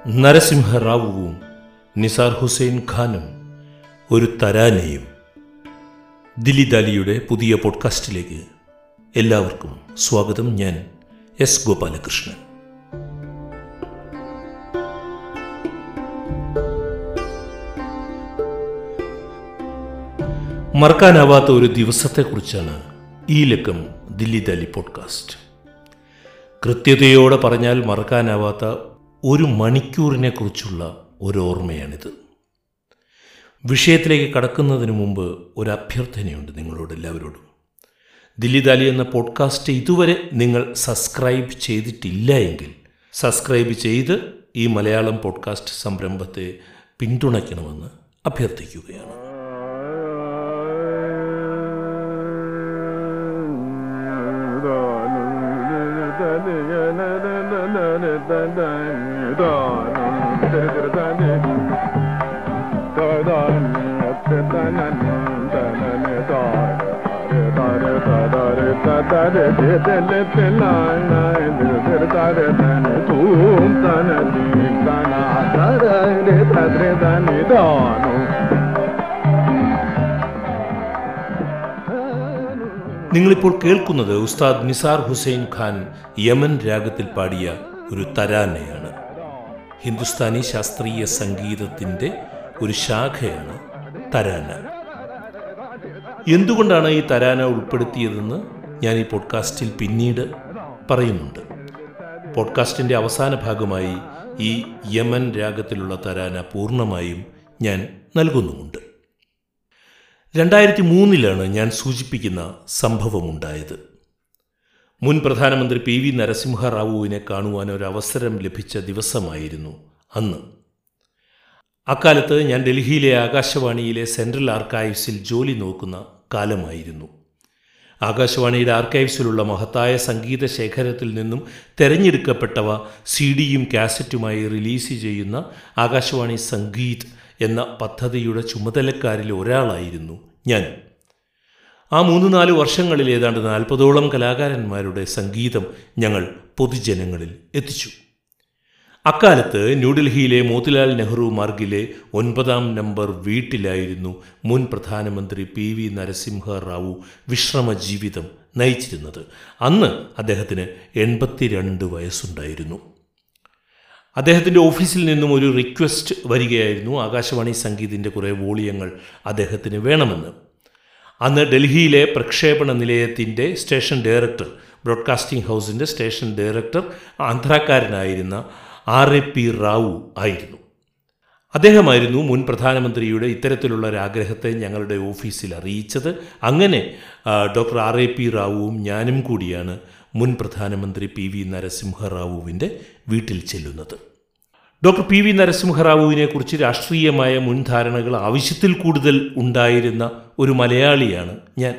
നരസിംഹറാവുവും നിസാർ ഹുസൈൻ ഖാനും ഒരു തരാനയും ദില്ലിദാലിയുടെ പുതിയ പോഡ്കാസ്റ്റിലേക്ക് എല്ലാവർക്കും സ്വാഗതം ഞാൻ എസ് ഗോപാലകൃഷ്ണൻ മറക്കാനാവാത്ത ഒരു ദിവസത്തെക്കുറിച്ചാണ് ഈ ലക്കം ദില്ലി ദാലി പോഡ്കാസ്റ്റ് കൃത്യതയോടെ പറഞ്ഞാൽ മറക്കാനാവാത്ത ഒരു മണിക്കൂറിനെ കുറിച്ചുള്ള ഒരു ഓർമ്മയാണിത് വിഷയത്തിലേക്ക് കടക്കുന്നതിന് മുമ്പ് ഒരു അഭ്യർത്ഥനയുണ്ട് നിങ്ങളോട് എല്ലാവരോടും ദില്ലി ദാലി എന്ന പോഡ്കാസ്റ്റ് ഇതുവരെ നിങ്ങൾ സബ്സ്ക്രൈബ് ചെയ്തിട്ടില്ല എങ്കിൽ സബ്സ്ക്രൈബ് ചെയ്ത് ഈ മലയാളം പോഡ്കാസ്റ്റ് സംരംഭത്തെ പിന്തുണയ്ക്കണമെന്ന് അഭ്യർത്ഥിക്കുകയാണ് നിങ്ങളിപ്പോൾ കേൾക്കുന്നത് ഉസ്താദ് നിസാർ ഹുസൈൻ ഖാൻ യമൻ രാഗത്തിൽ പാടിയ ഒരു തരാനയാണ് ഹിന്ദുസ്ഥാനി ശാസ്ത്രീയ സംഗീതത്തിൻ്റെ ഒരു ശാഖയാണ് തരാന എന്തുകൊണ്ടാണ് ഈ തരാന ഉൾപ്പെടുത്തിയതെന്ന് ഞാൻ ഈ പോഡ്കാസ്റ്റിൽ പിന്നീട് പറയുന്നുണ്ട് പോഡ്കാസ്റ്റിൻ്റെ അവസാന ഭാഗമായി ഈ യമൻ രാഗത്തിലുള്ള തരാന പൂർണ്ണമായും ഞാൻ നൽകുന്നുമുണ്ട് രണ്ടായിരത്തി മൂന്നിലാണ് ഞാൻ സൂചിപ്പിക്കുന്ന സംഭവമുണ്ടായത് മുൻ പ്രധാനമന്ത്രി പി വി നരസിംഹറാവുവിനെ കാണുവാൻ ഒരു അവസരം ലഭിച്ച ദിവസമായിരുന്നു അന്ന് അക്കാലത്ത് ഞാൻ ഡൽഹിയിലെ ആകാശവാണിയിലെ സെൻട്രൽ ആർക്കൈവ്സിൽ ജോലി നോക്കുന്ന കാലമായിരുന്നു ആകാശവാണിയുടെ ആർക്കൈവ്സിലുള്ള മഹത്തായ സംഗീത ശേഖരത്തിൽ നിന്നും തെരഞ്ഞെടുക്കപ്പെട്ടവ സി ഡിയും കാസറ്റുമായി റിലീസ് ചെയ്യുന്ന ആകാശവാണി സംഗീത് എന്ന പദ്ധതിയുടെ ചുമതലക്കാരിൽ ഒരാളായിരുന്നു ഞാൻ ആ മൂന്ന് നാല് വർഷങ്ങളിൽ ഏതാണ്ട് നാൽപ്പതോളം കലാകാരന്മാരുടെ സംഗീതം ഞങ്ങൾ പൊതുജനങ്ങളിൽ എത്തിച്ചു അക്കാലത്ത് ന്യൂഡൽഹിയിലെ മോത്തിലാൽ നെഹ്റു മാർഗിലെ ഒൻപതാം നമ്പർ വീട്ടിലായിരുന്നു മുൻ പ്രധാനമന്ത്രി പി വി നരസിംഹ റാവു വിശ്രമ ജീവിതം നയിച്ചിരുന്നത് അന്ന് അദ്ദേഹത്തിന് എൺപത്തിരണ്ട് വയസ്സുണ്ടായിരുന്നു അദ്ദേഹത്തിൻ്റെ ഓഫീസിൽ നിന്നും ഒരു റിക്വസ്റ്റ് വരികയായിരുന്നു ആകാശവാണി സംഗീതിൻ്റെ കുറേ വോളിയങ്ങൾ അദ്ദേഹത്തിന് വേണമെന്ന് അന്ന് ഡൽഹിയിലെ പ്രക്ഷേപണ നിലയത്തിൻ്റെ സ്റ്റേഷൻ ഡയറക്ടർ ബ്രോഡ്കാസ്റ്റിംഗ് ഹൗസിൻ്റെ സ്റ്റേഷൻ ഡയറക്ടർ ആന്ധ്രാക്കാരനായിരുന്ന ആർ എ പി റാവു ആയിരുന്നു അദ്ദേഹമായിരുന്നു മുൻ പ്രധാനമന്ത്രിയുടെ ഇത്തരത്തിലുള്ള ഒരാഗ്രഹത്തെ ഞങ്ങളുടെ ഓഫീസിൽ അറിയിച്ചത് അങ്ങനെ ഡോക്ടർ ആർ എ പി റാവുവും ഞാനും കൂടിയാണ് മുൻ പ്രധാനമന്ത്രി പി വി നരസിംഹറാവുവിൻ്റെ വീട്ടിൽ ചെല്ലുന്നത് ഡോക്ടർ പി വി നരസിംഹറാവുവിനെക്കുറിച്ച് രാഷ്ട്രീയമായ മുൻധാരണകൾ ആവശ്യത്തിൽ കൂടുതൽ ഉണ്ടായിരുന്ന ഒരു മലയാളിയാണ് ഞാൻ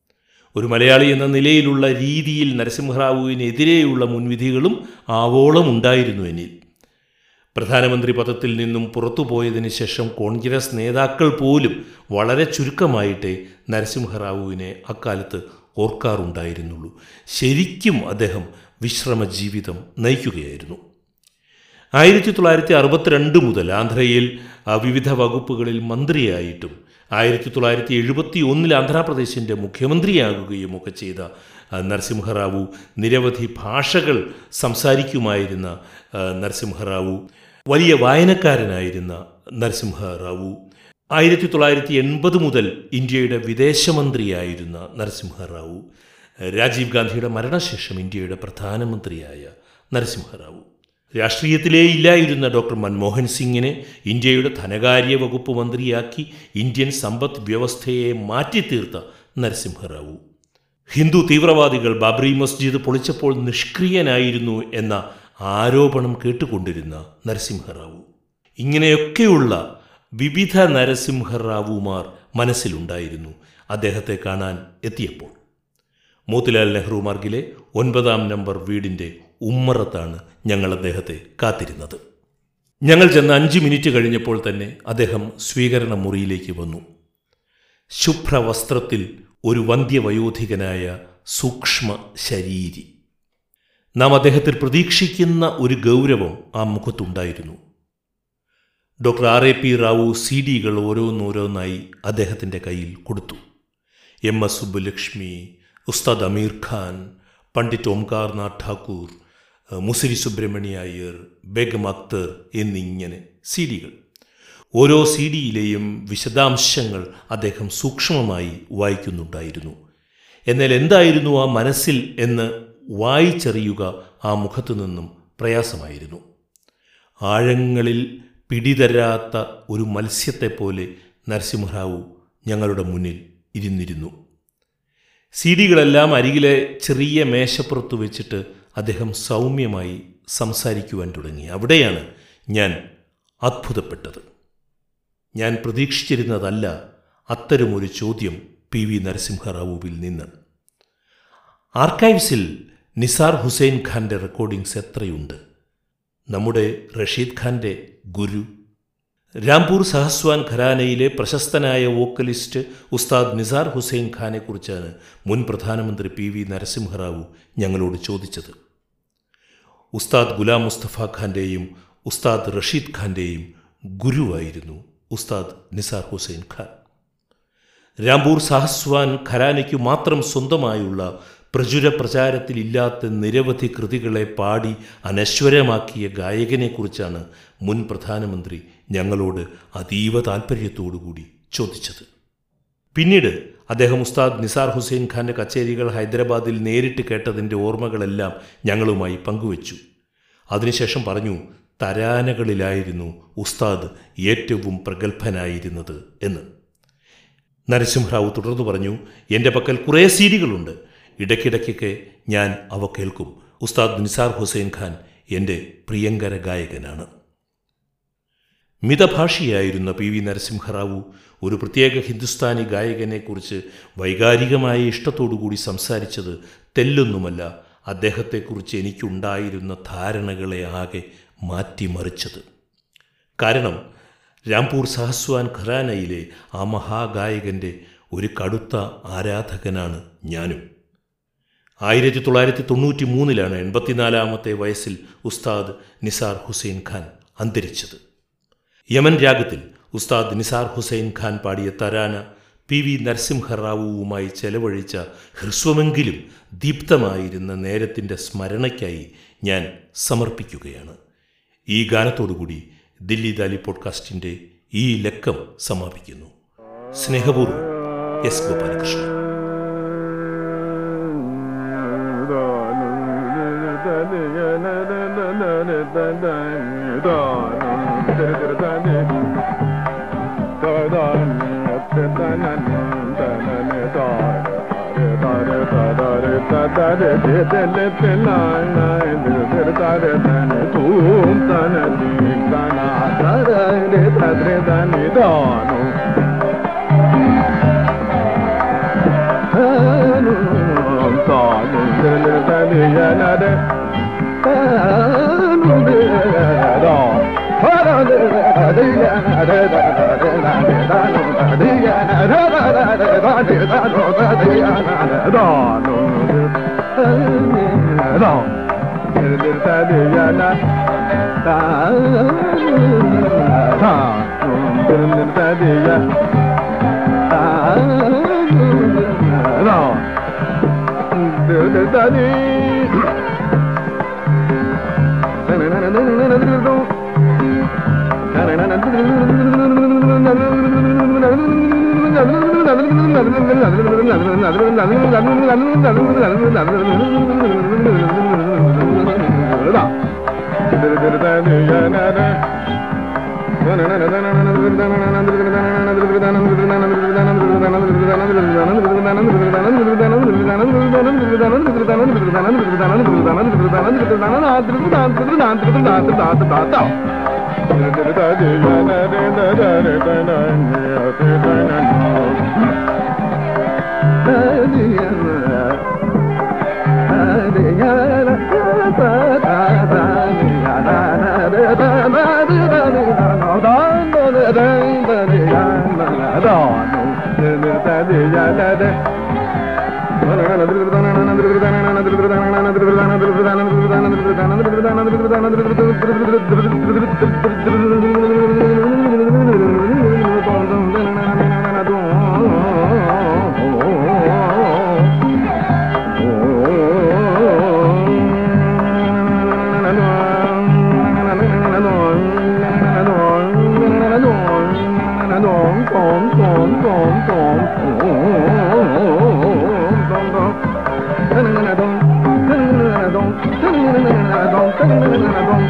ഒരു മലയാളി എന്ന നിലയിലുള്ള രീതിയിൽ നരസിംഹറാവുവിനെതിരെയുള്ള മുൻവിധികളും ആവോളം ഉണ്ടായിരുന്നു എന്നിൽ പ്രധാനമന്ത്രി പദത്തിൽ നിന്നും പുറത്തുപോയതിന് ശേഷം കോൺഗ്രസ് നേതാക്കൾ പോലും വളരെ ചുരുക്കമായിട്ടേ നരസിംഹറാവുവിനെ അക്കാലത്ത് ഓർക്കാറുണ്ടായിരുന്നുള്ളൂ ശരിക്കും അദ്ദേഹം വിശ്രമ ജീവിതം നയിക്കുകയായിരുന്നു ആയിരത്തി തൊള്ളായിരത്തി അറുപത്തിരണ്ട് മുതൽ ആന്ധ്രയിൽ വിവിധ വകുപ്പുകളിൽ മന്ത്രിയായിട്ടും ആയിരത്തി തൊള്ളായിരത്തി എഴുപത്തി ഒന്നിൽ ആന്ധ്രാപ്രദേശിൻ്റെ മുഖ്യമന്ത്രിയാകുകയും ഒക്കെ ചെയ്ത നരസിംഹറാവു നിരവധി ഭാഷകൾ സംസാരിക്കുമായിരുന്ന നരസിംഹറാവു വലിയ വായനക്കാരനായിരുന്ന നരസിംഹറാവു ആയിരത്തി തൊള്ളായിരത്തി എൺപത് മുതൽ ഇന്ത്യയുടെ വിദേശമന്ത്രിയായിരുന്ന നരസിംഹറാവു രാജീവ് ഗാന്ധിയുടെ മരണശേഷം ഇന്ത്യയുടെ പ്രധാനമന്ത്രിയായ നരസിംഹറാവു രാഷ്ട്രീയത്തിലേ ഇല്ലായിരുന്ന ഡോക്ടർ മൻമോഹൻ സിംഗിനെ ഇന്ത്യയുടെ ധനകാര്യ വകുപ്പ് മന്ത്രിയാക്കി ഇന്ത്യൻ സമ്പദ് വ്യവസ്ഥയെ മാറ്റിത്തീർത്ത നരസിംഹറാവു ഹിന്ദു തീവ്രവാദികൾ ബാബറി മസ്ജിദ് പൊളിച്ചപ്പോൾ നിഷ്ക്രിയനായിരുന്നു എന്ന ആരോപണം കേട്ടുകൊണ്ടിരുന്ന നരസിംഹറാവു ഇങ്ങനെയൊക്കെയുള്ള വിവിധ നരസിംഹറാവുമാർ മനസ്സിലുണ്ടായിരുന്നു അദ്ദേഹത്തെ കാണാൻ എത്തിയപ്പോൾ മോത്തിലാൽ നെഹ്റു മാർഗിലെ ഒൻപതാം നമ്പർ വീടിൻ്റെ ഉമ്മറത്താണ് ഞങ്ങൾ അദ്ദേഹത്തെ കാത്തിരുന്നത് ഞങ്ങൾ ചെന്ന് അഞ്ച് മിനിറ്റ് കഴിഞ്ഞപ്പോൾ തന്നെ അദ്ദേഹം സ്വീകരണ മുറിയിലേക്ക് വന്നു ശുഭ്രവസ്ത്രത്തിൽ ഒരു വന്ധ്യവയോധികനായ സൂക്ഷ്മ ശരീരി നാം അദ്ദേഹത്തിൽ പ്രതീക്ഷിക്കുന്ന ഒരു ഗൗരവം ആ മുഖത്തുണ്ടായിരുന്നു doctor R A P Rao C ഡികൾ ഓരോന്നോരോന്നായി അദ്ദേഹത്തിൻ്റെ കയ്യിൽ കൊടുത്തു എം എസ് സുബ്ബലക്ഷ്മി ഉസ്താദ് അമീർ ഖാൻ പണ്ഡിറ്റ് ഓംകാർനാഥ് ഠാക്കൂർ മുസിരി സുബ്രഹ്മണ്യ അയ്യർ ബേഗം അക്തർ എന്നിങ്ങനെ സി ഡികൾ ഓരോ സി ഡിയിലെയും വിശദാംശങ്ങൾ അദ്ദേഹം സൂക്ഷ്മമായി വായിക്കുന്നുണ്ടായിരുന്നു എന്നാൽ എന്തായിരുന്നു ആ മനസ്സിൽ എന്ന് വായിച്ചറിയുക ആ മുഖത്തു നിന്നും പ്രയാസമായിരുന്നു ആഴങ്ങളിൽ പിടിതരാത്ത ഒരു മത്സ്യത്തെപ്പോലെ നരസിംഹറാവു ഞങ്ങളുടെ മുന്നിൽ ഇരുന്നിരുന്നു സി ഡികളെല്ലാം അരികിലെ ചെറിയ മേശപ്പുറത്ത് വെച്ചിട്ട് അദ്ദേഹം സൗമ്യമായി സംസാരിക്കുവാൻ തുടങ്ങി അവിടെയാണ് ഞാൻ അത്ഭുതപ്പെട്ടത് ഞാൻ പ്രതീക്ഷിച്ചിരുന്നതല്ല അത്തരമൊരു ചോദ്യം പി വി നരസിംഹറാവുവിൽ നിന്ന് ആർക്കൈവ്സിൽ നിസാർ ഹുസൈൻ ഖാൻ്റെ റെക്കോർഡിങ്സ് എത്രയുണ്ട് നമ്മുടെ റഷീദ് ഖാൻ്റെ ഗുരു രാംപൂർ സഹസ്വാൻ ഖരാനയിലെ പ്രശസ്തനായ വോക്കലിസ്റ്റ് ഉസ്താദ് നിസാർ ഹുസൈൻ ഖാനെക്കുറിച്ചാണ് മുൻ പ്രധാനമന്ത്രി പി വി നരസിംഹറാവു ഞങ്ങളോട് ചോദിച്ചത് ഉസ്താദ് ഗുലാം മുസ്തഫ ഖാൻ്റെയും ഉസ്താദ് റഷീദ് ഖാൻ്റെയും ഗുരുവായിരുന്നു ഉസ്താദ് നിസാർ ഹുസൈൻ ഖാൻ രാംപൂർ സഹസ്വാൻ ഖരാനയ്ക്കു മാത്രം സ്വന്തമായുള്ള പ്രചുര പ്രചാരത്തിലില്ലാത്ത നിരവധി കൃതികളെ പാടി അനശ്വരമാക്കിയ ഗായകനെക്കുറിച്ചാണ് മുൻ പ്രധാനമന്ത്രി ഞങ്ങളോട് അതീവ താൽപ്പര്യത്തോടുകൂടി ചോദിച്ചത് പിന്നീട് അദ്ദേഹം ഉസ്താദ് നിസാർ ഹുസൈൻ ഖാൻ്റെ കച്ചേരികൾ ഹൈദരാബാദിൽ നേരിട്ട് കേട്ടതിൻ്റെ ഓർമ്മകളെല്ലാം ഞങ്ങളുമായി പങ്കുവച്ചു അതിനുശേഷം പറഞ്ഞു തരാനകളിലായിരുന്നു ഉസ്താദ് ഏറ്റവും പ്രഗത്ഭനായിരുന്നത് എന്ന് നരസിംഹറാവു തുടർന്നു പറഞ്ഞു എൻ്റെ പക്കൽ കുറേ സീഡികളുണ്ട് ഇടയ്ക്കിടയ്ക്കൊക്കെ ഞാൻ അവ കേൾക്കും ഉസ്താദ് നിസാർ ഹുസൈൻ ഖാൻ എൻ്റെ പ്രിയങ്കര ഗായകനാണ് മിതഭാഷിയായിരുന്ന പി വി നരസിംഹറാവു ഒരു പ്രത്യേക ഹിന്ദുസ്ഥാനി ഗായകനെക്കുറിച്ച് വൈകാരികമായ ഇഷ്ടത്തോടുകൂടി സംസാരിച്ചത് തെല്ലൊന്നുമല്ല അദ്ദേഹത്തെക്കുറിച്ച് എനിക്കുണ്ടായിരുന്ന ധാരണകളെ ആകെ മാറ്റിമറിച്ചത് കാരണം രാംപൂർ സഹസ്വാൻ ഖരാനയിലെ ആ മഹാഗായകൻ്റെ ഒരു കടുത്ത ആരാധകനാണ് ഞാനും ആയിരത്തി തൊള്ളായിരത്തി തൊണ്ണൂറ്റി മൂന്നിലാണ് എൺപത്തിനാലാമത്തെ വയസ്സിൽ ഉസ്താദ് നിസാർ ഹുസൈൻ ഖാൻ അന്തരിച്ചത് യമൻ രാഗത്തിൽ ഉസ്താദ് നിസാർ ഹുസൈൻ ഖാൻ പാടിയ തരാന പി വി നരസിംഹറാവുവുമായി ചെലവഴിച്ച ഹ്രസ്വമെങ്കിലും ദീപ്തമായിരുന്ന നേരത്തിൻ്റെ സ്മരണയ്ക്കായി ഞാൻ സമർപ്പിക്കുകയാണ് ഈ ഗാനത്തോടുകൂടി ദില്ലി ദാലി പോഡ്കാസ്റ്റിൻ്റെ ഈ ലക്കം സമാപിക്കുന്നു സ്നേഹപൂർവ്വം S Gopalakrishnan Thank you.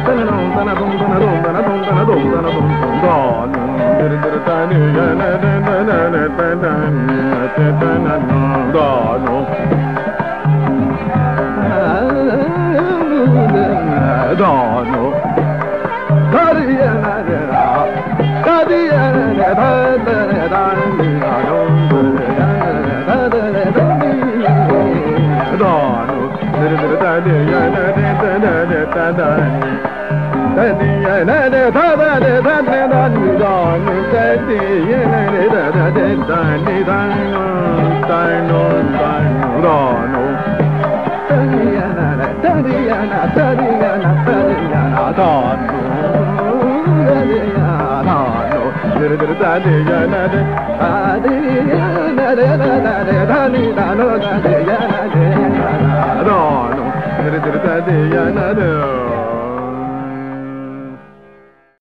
Da